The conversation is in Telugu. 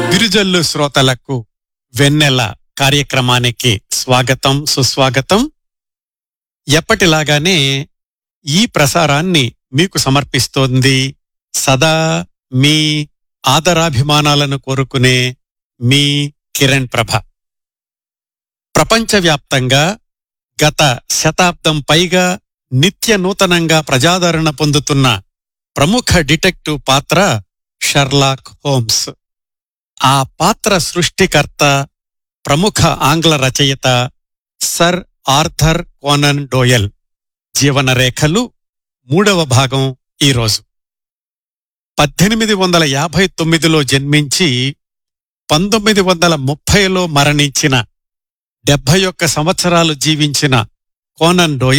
గిరిజల్లు శ్రోతలకు వెన్నెల కార్యక్రమానికి స్వాగతం సుస్వాగతం ఎప్పటిలాగానే ఈ ప్రసారాన్ని మీకు సమర్పిస్తోంది సదా మీ ఆదరాభిమానాలను కోరుకునే మీ కిరణ్ ప్రభ ప్రపంచవ్యాప్తంగా గత శతాబ్దం పైగా నిత్య నూతనంగా ప్రజాదరణ పొందుతున్న ప్రముఖ డిటెక్టివ్ పాత్ర షర్లాక్ హోమ్స్ ఆ పాత్ర సృష్టికర్త ప్రముఖ ఆంగ్ల రచయిత సర్ ఆర్థర్ కోనన్ డోయల్ జీవన రేఖలు మూడవ భాగం ఈరోజు పద్దెనిమిది వందల యాభై తొమ్మిదిలో జన్మించి పంతొమ్మిది వందల ముప్పైలో మరణించిన డెబ్బై ఒక్క సంవత్సరాలు జీవించిన కోనన్ డోయల్